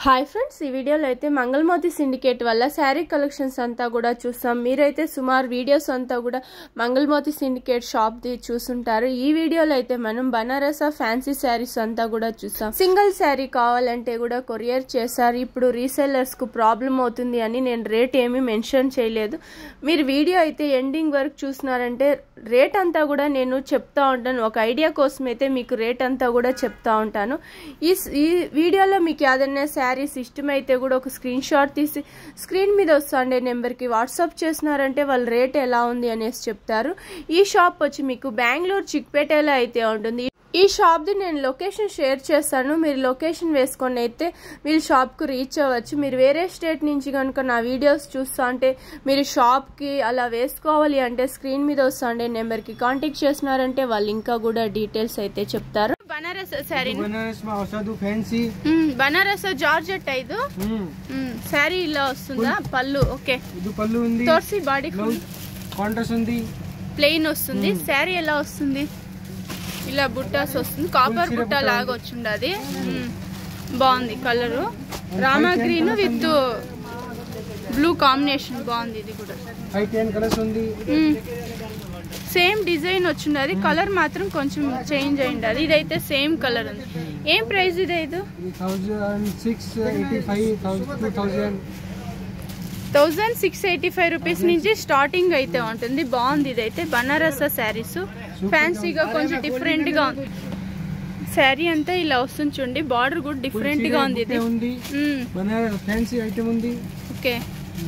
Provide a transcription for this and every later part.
Hi friends ఈ వీడియోలో అయితే మంగళమోతి సిండికేట్ వల్ల శారీ కలెక్షన్స్ అంతా కూడా చూస్తాం మీరైతే సుమారు వీడియోస్ అంతా కూడా మంగళమోతి సిండికేట్ షాప్ ది చూసుంటారు ఈ వీడియోలో అయితే మనం బనారస ఫ్యాన్సీ శారీస్ అంతా కూడా చూస్తాం సింగిల్ శారీ కావాలంటే కూడా కొరియర్ చేశారు ఇప్పుడు రీసెల్లర్స్ కు ప్రాబ్లం అవుతుంది అని నేను రేట్ ఏమీ మెన్షన్ చేయలేదు మీరు వీడియో అయితే ఎండింగ్ వరకు చూసినారంటే రేట్ అంతా కూడా నేను చెప్తా ఉంటాను ఒక ఐడియా కోసం అయితే మీకు రేట్ అంతా కూడా చెప్తా ఉంటాను ఈ ఈ వీడియోలో మీకు ఏదైనా శారీస్ ఇష్టమైతే కూడా ఒక స్క్రీన్ షాట్ తీసి స్క్రీన్ మీద వస్తుండే నెంబర్కి వాట్సాప్ చేసినారంటే వాళ్ళ రేట్ ఎలా ఉంది అనేసి చెప్తారు ఈ షాప్ వచ్చి మీకు బెంగళూరు చిక్పేటలో అయితే ఉంటుంది ఈ షాప్ది నేను లొకేషన్ షేర్ చేస్తాను మీరు లొకేషన్ వేసుకొని అయితే మీరు షాప్కు రీచ్ అవ్వచ్చు మీరు వేరే స్టేట్ నుంచి కనుక నా వీడియోస్ చూస్తా అంటే మీరు షాప్కి అలా వేసుకోవాలి అంటే స్క్రీన్ మీద వస్తుండే నెంబర్కి కాంటాక్ట్ చేసినారంటే వాళ్ళు ఇంకా కూడా డీటెయిల్స్ అయితే చెప్తారు బనారస్ శారీ बनारस में औसत फैंसी బనారస్ జార్జెట్ ఐదు శారీ ఇలా వస్తుందా పళ్ళు ఓకే ఇది పళ్ళు ఉంది తోర్సి బాడీ బ్లౌజ్ కాంట్రాస్ట్ ఉంది ప్లెయిన్ వస్తుంది శారీ ఎలా వస్తుంది ఇలా బుట్టాస్ వస్తుంది కాపర్ చీర బుట్ట బుట్ట లాగా వచ్చిండది మ్మ్. బాగుంది కలరు రామా గ్రీన్ విత్ బ్లూ కాంబినేషన్ బాగుంది ఇది కూడా ఫైవ్ టెన్ కలర్స్ ఉంది సేమ్ డిజైన్ వచ్చిండది కలర్ మాత్రం కొంచెం చేంజ్ అయింది ఇదైతే సేమ్ కలర్ ఉంది ఏం ప్రైస్ ఇది ఇది thousand six eighty five two thousand thousand six eighty five rupees నుంచి స్టార్టింగ్ అయితే ఉంటుంది బాగుంది ఇదైతే బనారస శారీస్ ఫ్యాన్సీగా కొంచెం డిఫరెంట్ గా ఉంది శారీ అంతా ఇలా వస్తుంది చూడండి బార్డర్ కూడా డిఫరెంట్ గా ఉంది ఇది ఉంది మ్మ్. బనారస్ ఫ్యాన్సీ ఐటమ్ ఉంది ఓకే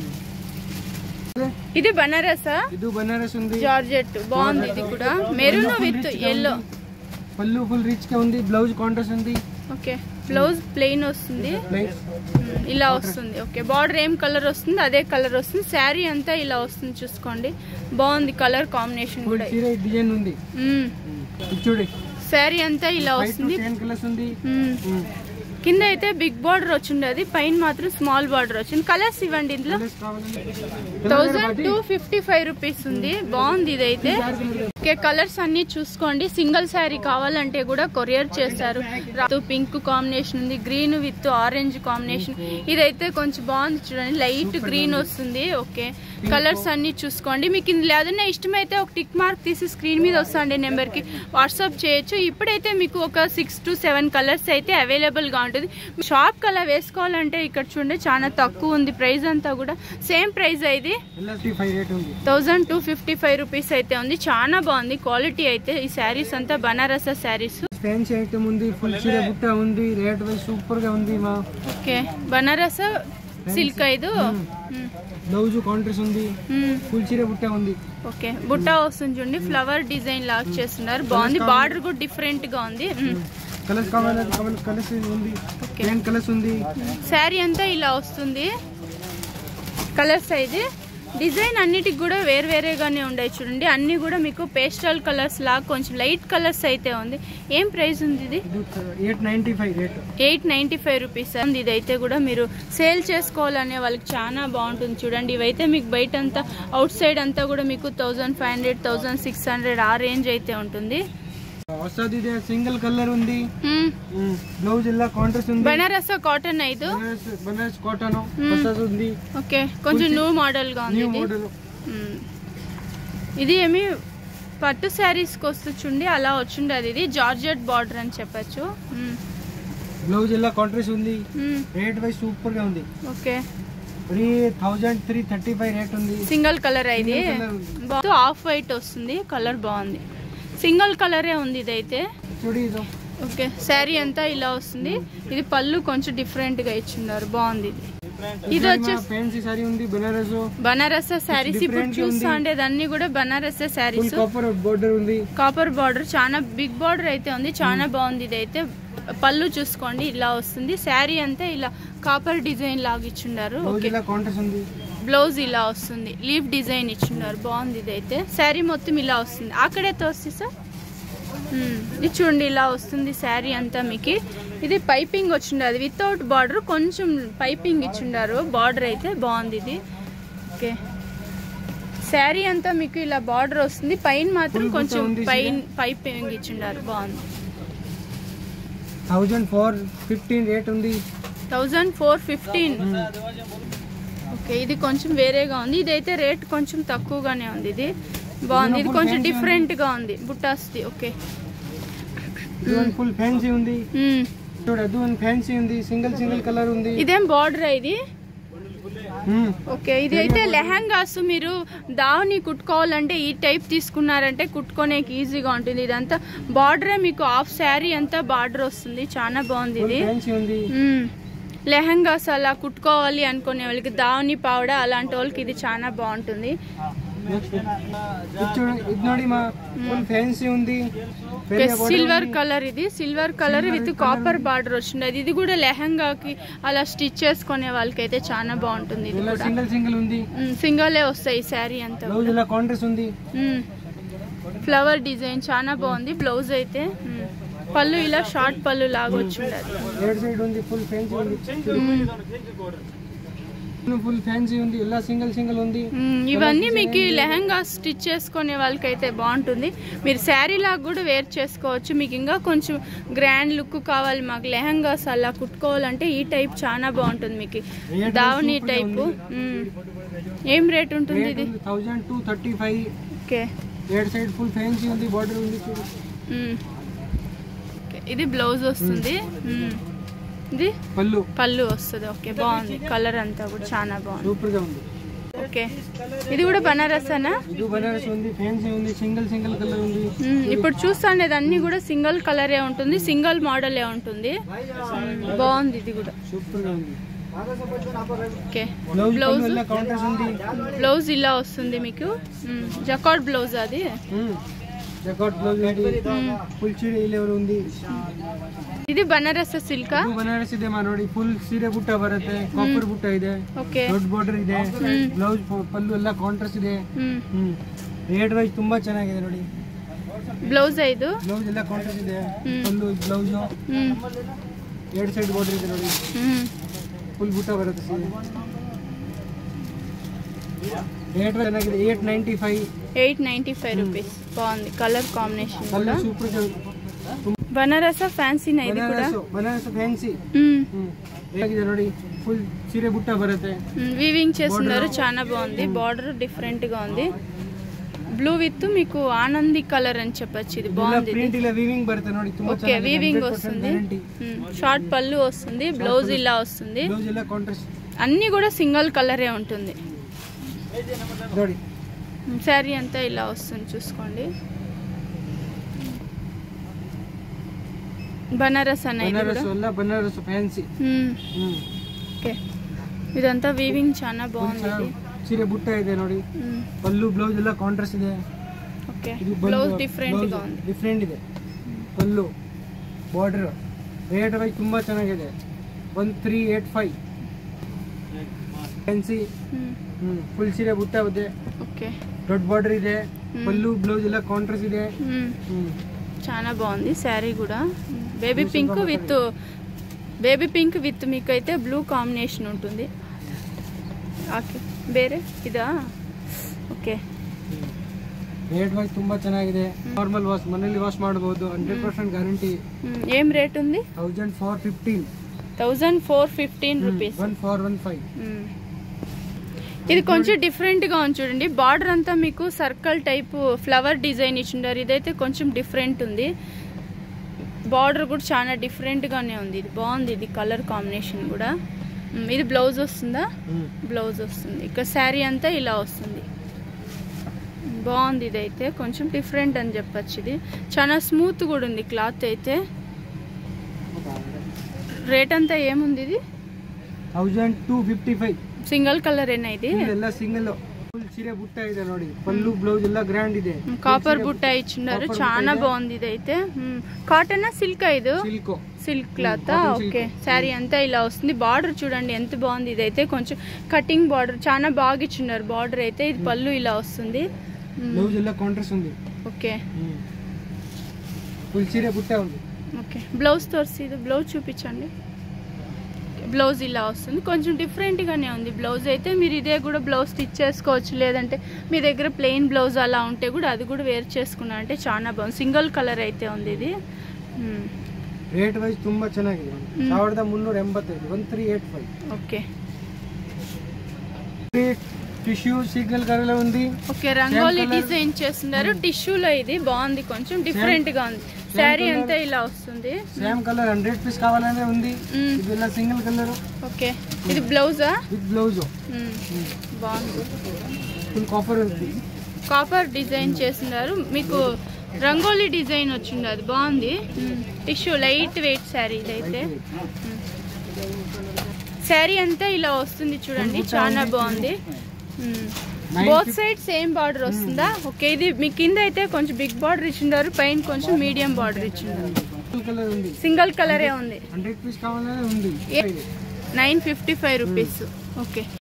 ఇది బనారసా ఇది బనారస్ ఉంది జార్జెట్ బాగుంది ఇది కూడా మెరూన్ విత్ ఎల్లో పళ్ళు ఫుల్ రిచ్ గా ఉంది బ్లౌజ్ కాంట్రాస్ట్ ఉంది ఓకే బ్లౌజ్ ప్లెయిన్ వస్తుంది ప్లైట్ మ్మ్. ఇలా వస్తుంది ఓకే బార్డర్ ఏం కలర్ వస్తుంది అదే కలర్ వస్తుంది శారీ అంతా ఇలా వస్తుంది చూసుకోండి బాగుంది కలర్ కాంబినేషన్ ఫుల్ కూడా చీర డిజైన్ ఉంది మ్మ్. ఇది చూడు శారీ అంతా ఇలా ఫైవ్ టు వస్తుంది టెన్ కలర్స్ ఉంది మ్మ్. కింద అయితే బిగ్ బార్డర్ వచ్చిండది పైన మాత్రం స్మాల్ బార్డర్ వచ్చింది కలర్స్ ఇవ్వండి ఇందులో కలర్స్ కావాలండి thousand two fifty five rupees ఉంది బాగుంది ఇదైతే ఓకే కలర్స్ అన్ని చూసుకోండి సింగిల్ శారీ కావాలంటే కూడా కొరియర్ చేస్తారు పింక్ కాంబినేషన్ ఉంది గ్రీన్ విత్ ఆరెంజ్ కాంబినేషన్ ఇదైతే కొంచెం బాగుంది చూడండి లైట్ గ్రీన్ వస్తుంది ఓకే కలర్స్ అన్ని చూసుకోండి మీకు ఇందులో ఏదైనా ఇష్టమైతే ఒక టిక్ మార్క్ తీసి స్క్రీన్ మీద వస్తుంది నెంబర్ కి వాట్సాప్ చేయొచ్చు ఇప్పుడైతే మీకు ఒక సిక్స్ టు సెవెన్ కలర్స్ అయితే అవైలబుల్ గా ఉంటుంది షాప్ కలా వేసుకోవాలంటే ఇక్కడ చూడండి చాలా తక్కువ ఉంది ప్రైస్ అంతా కూడా సేమ్ ప్రైస్ ఇది ఎల్ఎస్టీ ఫైవ్ రేట్ ఉంది thousand two fifty five rupees అయితే ఉంది చాలా బాగుంది క్వాలిటీ అయితే ఈ శారీస్ అంతా బనారస శారీస్ ఫ్యాన్సీ ఐటమ్ ఉంది ఫుల్ చీర బుట్ట ఉంది రేట్ వైజ్ సూపర్ గా ఉంది మా ఓకే బనారస సిల్క్ ఐదు బ్లౌజ్ కాంట్రాస్ట్ ఉంది ఫుల్ చీర బుట్ట ఉంది ఓకే బుట్ట వస్తుంది చూడండి ఫ్లవర్ డిజైన్ లాగా చేస్తున్నారు బాగుంది బార్డర్ కూడా డిఫరెంట్ గా ఉంది కలర్స్ కావాలి కావాలి కలర్స్ ఉంది ఓకే టెన్ కలర్స్ ఉంది శారీ అంతా ఇలా వస్తుంది కలర్స్ అయితే డిజైన్ అన్నిటికి కూడా వేరు వేరేగానే ఉన్నాయి చూడండి అన్ని కూడా మీకు పేస్టల్ కలర్స్ లాగా కొంచెం లైట్ కలర్స్ అయితే ఉంది ఏం ప్రైస్ ఉంది ఇది ఇది eight ninety five rate eight ninety five rupees ఉంది ఇదైతే కూడా మీరు సేల్ చేసుకోవాలనే వాళ్ళకి చాలా బాగుంటుంది చూడండి ఇవైతే మీకు బయట అంతా అవుట్ సైడ్ అంతా కూడా మీకు thousand five hundred thousand six hundred ఆ రేంజ్ అయితే ఉంటుంది వస్తుంది ఇది సింగిల్ కలర్ ఉంది మ్మ్. బ్లౌజ్ ಎಲ್ಲ కాంట్రాస్ట్ ఉంది బనారస్ కాటన్ ఐదు బనారస్ బనారస్ కాటన్ వస్తుంది ఉంది ఓకే కొంచెం న్యూ మోడల్ గా ఉంది న్యూ ఇది మోడల్ మ్మ్. ఇది ఏమి పట్టు శారీస్కి వస్తుండే అలా వచ్చిండదు ఇది జార్జెట్ బార్డర్ అని చెప్పచ్చు మ్మ్. బ్లౌజ్ ಎಲ್ಲ కాంట్రాస్ట్ ఉంది మ్మ్. రేట్ వైజ్ సూపర్ గా ఉంది okay three thousand three thirty five rate ఉంది సింగిల్ కలర్ ఇది Single colour ఉంది. బాగుంది ఆఫ్ వైట్ వస్తుంది కలర్ బాగుంది సింగిల్ కలరే ఉంది ఇదైతే చూడు ఇది ఓకే శారీ అంతా ఇలా వస్తుంది ఇది పళ్ళు కొంచెం డిఫరెంట్ గా ఇచ్చిన్నారు బాగుంది ఇది ఇది వచ్చేసి ఫ్యాన్సీ సారీ ఉంది బనారస్ బనారస్ శారీస్ ఇప్పుడు different గా ఉంది. చూస్తా ఉండేది అన్ని కూడా Banaras full saris copper border ఉంది కాపర్ బార్డర్ చాలా బిగ్ బార్డర్ అయితే ఉంది చాలా బాగుంది ఇది అయితే పళ్ళు చూసుకోండి ఇలా వస్తుంది శారీ అంతా ఇలా కాపర్ డిజైన్ లాగా ఇచ్చిండారు బ్లౌజ్ ఓకే ಎಲ್ಲ కాంట్రాస్ట్ ఉంది బ్లౌజ్ ఇలా వస్తుంది లీవ్ డిజైన్ ఇచ్చిండారు బాగుంది ఇది అయితే శారీ మొత్తం ఇలా వస్తుంది అక్కడే తోసి సార్ మ్మ్. ఇది చూడండి ఇలా వస్తుంది శారీ అంతా మీకు ఇది పైపింగ్ వచ్చిండదు వితౌట్ బార్డర్ కొంచెం పైపింగ్ ఇచ్చిండారు బార్డర్ అయితే బాగుంది ఇది ఓకే శారీ అంతా మీకు ఇలా బార్డర్ వస్తుంది పైన మాత్రం Full కొంచెం బుట్ట ఉంది పైన పైపింగ్ ఇచ్చిండారు బాగుంది థౌజండ్ ఫోర్ ఫిఫ్టీన్ రేట్ ఉంది థౌజండ్ ఫోర్ ఫిఫ్టీన్ ఓకే ఇది కొంచెం వేరేగా ఉంది ఇదైతే రేట్ కొంచెం తక్కువగానే ఉంది ఇది బాగుంది ఇది కొంచెం డిఫరెంట్ గా ఉంది బుట్టాస్ది ఓకే ఇది వన్ ఫుల్ ఫ్యాన్సీ ఉంది మ్మ్. చూడు అది వన్ ఫ్యాన్సీ ఉంది సింగిల్ సింగిల్ కలర్ ఉంది ఇదేం బార్డర్ ఇది మ్మ్. ఓకే ఇది అయితే లెహంగాస్ మీరు దావని కుట్టుకోవాలంటే ఈ టైప్ తీసుకున్నారంటే కుట్టుకోనేకి ఈజీగా ఉంటుంది ఇదంతా బార్డరే మీకు హాఫ్ శారీ అంతా బార్డర్ వస్తుంది చాలా బాగుంది ఫుల్ ఇది ఫ్యాన్సీ ఉంది మ్మ్. లెహంగాస్ అలా కుట్టుకోవాలి అనుకునే వాళ్ళకి దావని పావడ అలాంటి వాళ్ళకి ఇది చాలా బాగుంటుంది నెక్స్ట్ ఇది చూడు ఇది ನೋಡಿ మా ఫుల్ ఫ్యాన్సీ ఉంది వేరే border సిల్వర్ ఉంది. కలర్ ఇది silver colour with copper border వచ్చింది ఇది కూడా లెహంగాకి అలా స్టిచ్ చేసుకునే వాళ్ళకి అయితే చాలా బాగుంటుంది ఇది ఇలా కూడా సింగిల్ సింగిల్ ఉంది సింగలే వస్తాయి శారీ అంతా బ్లౌజ్ ఇలా కాంట్రాస్ట్ ఉంది మ్మ్. ఫ్లవర్ డిజైన్ చాలా బాగుంది బ్లౌజ్ అయితే మ్మ్. పళ్ళు ఇలా షార్ట్ పళ్ళు లాగా వచ్చి ఉండదు రైట్ సైడ్ ఉంది ఫుల్ ఫ్యాన్సీ ఉంది ఫుల్ ఫ్యాన్సీ ఉంది ఇలా సింగిల్ సింగిల్ ఉంది మ్మ్. ఇవన్నీ మీకు లెహంగా స్టిచ్ చేసుకునే వాళ్ళకైతే బాగుంటుంది మీరు శారీ లాగా కూడా వేర్ చేసుకోవచ్చు మీకు ఇంకా కొంచెం గ్రాండ్ లుక్ కావాలి మాకు లెహంగాస్ అలా కుట్టుకోవాలంటే ఈ టైప్ చాలా బాగుంటుంది మీకు Rate దావని super గా టైపు ఉంది. మ్మ్. ఏం రేట్ ఉంటుంది రేట్ ఇది ఉంది thousand two thirty five okay right side full fancy ఉంది బార్డర్ ఉంది చూడు మ్మ్. ఓకే. ఇది బ్లౌజ్ వస్తుంది మ్మ్. ఇది పళ్ళు పళ్ళు వస్తుంది ఓకే బాగుంది కలర్ అంతా కూడా చాలా బాగుంది సూపర్ గా ఉంది ఓకే ఇది కూడా బనారసేనా ఇది బనారస్ ఉంది ఫ్యాన్సీ ఉంది సింగిల్ సింగిల్ కలర్ ఉంది మ్మ్. ఇప్పుడు చూస్తానేది అన్ని కూడా సింగిల్ కలరే ఉంటుంది సింగిల్ మోడలే ఉంటుంది మ్మ్. బాగుంది ఇది కూడా సూపర్ గా ఉంది ఓకే బ్లౌజ్ బ్లౌజ్ పళ్ళు ఇలా కాంట్రాస్ట్ ఉంది బ్లౌజ్ ఇలా వస్తుంది మీకు జకాట్ బ్లౌజ్ అది జకాట్ బ్లౌజ్ ఉంది ఫుల్ ಸೀರೆ ಇಲ್ಲಿ ఉంది ఇది ಬನಾರಸ್ ಸಿಲ್ಕ್ ಇದು ಬನಾರಸ್ ಇದೆ ಮಾ ನೋಡಿ ಫುಲ್ ಸೀರೆ ಬುಟ್ಟ ಬರುತ್ತೆ ಕಾಪರ್ ಬುಟ್ಟ ಇದೆ ಓಕೆ ದೊಡ್ಡ ಬಾರ್ಡರ್ ಇದೆ ಬ್ಲೌಸ್ ಪಲ್ಲು ಎಲ್ಲ ಕಾಂಟ್ರಾಸ್ಟ್ ಇದೆ ಹ್ಮ್ ಹ್ಮ್ ರೇಟ್ ವೈಸ್ ತುಂಬಾ ಚೆನ್ನಾಗಿದೆ ನೋಡಿ ಬ್ಲೌಸ್ ಇದು ಬ್ಲೌಸ್ ಎಲ್ಲ ಕಾಂಟ್ರಾಸ್ಟ್ ಇದೆ ಹ್ಮ್. ಪಲ್ಲು ಬ್ಲೌಸ್ ಹ್ಮ್ ಎರಡು ಸೈಡ್ ಬಾರ್ಡರ್ ಇದೆ ನೋಡಿ ಹ್ಮ್ ಫುಲ್ ಬುಟ್ಟ ಬರುತ್ತೆ ಸೀರೆ ರೇಟ್ ಚೆನ್ನಾಗಿದೆ eight ninety five eight ninety five rupees బాగుంది కలర్ కాంబినేషన్ కూడా ಕಲ್ಲು ಸೂಪರ್ బనారస ఫ్యాన్సీనా ఇది కూడా ಬನಾರಸ್ ಬನಾರಸ್ ಫ್ಯಾನ್ಸಿ మ్మ్. ಹ್ಮ್ ಹೇಗಿದೆ ನೋಡಿ ಫುಲ್ ಸೀರೆ ಬುಟ್ಟ ಬರುತ್ತೆ మ్మ్. వీవింగ్ చేస్తున్నారు చాలా బాగుంది బార్డర్ డిఫరెంట్ గా ఉంది బ్లూ విత్ మీకు ఆనంది కలర్ అని చెప్పొచ్చు ఇది బాగుంది ఇది. ಪ್ರಿಂಟ್ ಇಲ್ಲ ವೀವಿಂಗ್ ಬರುತ್ತೆ ನೋಡಿ ತುಂಬಾ ఓకే వీవింగ్ వస్తుంది ಗ್ಯಾರಂಟಿ షార్ట్ పళ్ళు వస్తుంది బ్లౌజ్ ఇలా వస్తుంది ಬ್ಲೌಸ್ ಎಲ್ಲ ಕಾಂಟ್ರಾಸ್ಟ್ అన్ని కూడా సింగిల్ కలరే ఉంటుంది ನೋಡಿ శారీ అంతా ఇలా వస్తుంది చూసుకోండి బనారస్ అన్న ఇది ಬನಾರಸ್ కూడా ಎಲ್ಲ ಬನಾರಸ್ ಫ್ಯಾನ್ಸಿ మ్మ్. ಹ್ಮ್ ఓకే ఇదంతా వీవింగ్ చాలా Full బాగుంది ఇది. ಚೆನ್ನಾಗಿ ಸೀರೆ ಬುಟ್ಟ ಇದೆ ನೋಡಿ మ్మ్. ಪಲ್ಲು ಬ್ಲೌಸ್ ಎಲ್ಲ ಕಾಂಟ್ರಾಸ್ಟ್ ಇದೆ ఓకే ಇದು బ్లౌజ్ డిఫరెంట్ గా ఉంది ಡಿಫ್ರೆಂಟ್ ಇದೆ ಪಲ್ಲು ಬಾರ್ಡರ್ ರೇಟ್ ವೈಸ್ ತುಂಬಾ ಚೆನ್ನಾಗಿದೆ one three eight five fancy మ్మ్. ಹ್ಮ್ ಫುಲ್ ಸೀರೆ ಬುಟ್ಟ ಇದೆ ఓకే ದೊಡ್ಡ ಬಾರ್ಡರ್ ಇದೆ ಪಲ್ಲು ಬ್ಲೌಸ್ ಎಲ್ಲ ಕಾಂಟ್ರಾಸ್ಟ್ ಇದೆ మ్మ్. ಹ್ಮ್ చాలా బాగుంది శారీ కూడా baby pink with baby pink with మీకు అయితే బ్లూ కాంబినేషన్ ఉంటుంది ఓకే ಬೇರೆ ಇದಾ ಓಕೆ ರೇಟ್ ವೈಸ್ ತುಂಬಾ ಚೆನ್ನಾಗಿದೆ ನಾರ್ಮಲ್ ವಾಶ್ ಮನೇಲಿ ವಾಶ್ ಮಾಡಬಹುದು ಹಂಡ್ರೆಡ್ ಪರ್ಸೆಂಟ್ ಗ್ಯಾರಂಟಿ ఏం రేట్ ఉంది thousand four fifteen thousand four fifteen rupees one four one five ఇది కొంచెం డిఫరెంట్ గా ఉంది చూడండి బార్డర్ అంతా మీకు సర్కిల్ టైప్ ఫ్లవర్ డిజైన్ ఇచ్చిండారు ఇదైతే కొంచెం డిఫరెంట్ ఉంది బార్డర్ కూడా చాలా డిఫరెంట్ గానే ఉంది ఇది బాగుంది ఇది కలర్ కాంబినేషన్ కూడా మ్మ్, ఇది బ్లౌజ్ వస్తుందా బ్లౌజ్ వస్తుంది ఇక్కడ శారీ అంతా ఇలా వస్తుంది బాగుంది ఇదైతే కొంచెం డిఫరెంట్ అని చెప్పొచ్చు ఇది చాలా స్మూత్ కూడా ఉంది క్లాత్ అయితే రేట్ అంతా ఏముంది ఇది thousand two fifty five single colour ఏనా ఇది ಎಲ್ಲ ಸಿಂಗಲ್ ಫುಲ್ ಸೀರೆ ಬುಟ್ಟ ಇದೆ ನೋಡಿ ಪಲ್ಲು ಬ್ಲೌಸ್ ಎಲ್ಲ ಗ್ರ್ಯಾಂಡ್ ಇದೆ కాపర్ బుట్ట ఇచ్చిన్నారు Copper చాలా బుట్ట బాగుంది ఇదైతే కాటన్ సిల్క్ ఇది silk silk cloth cotton silk. Okay sari అంతా ఇలా వస్తుంది బార్డర్ చూడండి ఎంత బాగుంది ఇదైతే కొంచెం కటింగ్ బార్డర్ చాలా బాగా ఇచ్చిన్నారు బార్డర్ అయితే ఇది పళ్ళు ఇలా వస్తుంది మ్మ్. ಬ್ಲೌಸ್ ಎಲ್ಲ ಕಾಂಟ್ರಾಸ್ಟ್ ఉంది ఓకే ఫుల్ సీರೆ బుట్ట ఉంది ఓకే బ్లౌజ్ తోర్సి ఇది బ్లౌజ్ చూపించండి బ్లౌజ్ ఇలా వస్తుంది కొంచెం డిఫరెంట్గానే ఉంది బ్లౌజ్ అయితే మీరు ఇదే కూడా బ్లౌజ్ స్టిచ్ చేసుకోవచ్చు లేదంటే మీ దగ్గర ప్లెయిన్ బ్లౌజ్ అలా ఉంటే కూడా అది కూడా వేర్ చేసుకున్నా అంటే చాలా బాగుంది సింగిల్ కలర్ అయితే ఉంది ఇది మ్మ్. ರೇಟ್ ವೈಸ್ ತುಂಬಾ ಚೆನ್ನಾಗಿದೆ ಸಾವಿರದ ಮುನ್ನೂರ ಎಂಬತ್ತೈದು one three eight five okay tissue signal colour ఉంది ఓకే రంగోలీ colour. డిజైన్ చేస్తున్నారు టిష్యూలో ఇది బాగుంది కొంచెం డిఫరెంట్ గా ఉంది శారీ colour. అంతా ఇలా వస్తుంది సేమ్ కలర్ హండ్రెడ్ పీస్ కావాలనే ఉంది మ్మ్. ఇది ఇలా సింగిల్ కలర్ ఓకే ఇది బ్లౌజా విత్ బ్లౌజ్ బాగుంది ఫుల్ కాపర్ ఉంది కాపర్ డిజైన్ చేస్తున్నారు మీకు రంగోలీ డిజైన్ వచ్చింది అది బాగుంది టిష్యూ లైట్ వెయిట్ శారీ ఇదైతే శారీ అంతా ఇలా వస్తుంది చూడండి చాలా బాగుంది బోత్ సైడ్ సేమ్ బార్డర్ వస్తుందా ఓకే ఇది మీ కింద అయితే కొంచెం బిగ్ బార్డర్ ఇచ్చిండారు పైన కొంచెం మీడియం బార్డర్ ఇచ్చిండారు ఫుల్ కలర్ ఉంది సింగిల్ కలరే ఉంది హండ్రెడ్ పీస్ కావాలనే ఉంది nine fifty five rupees okay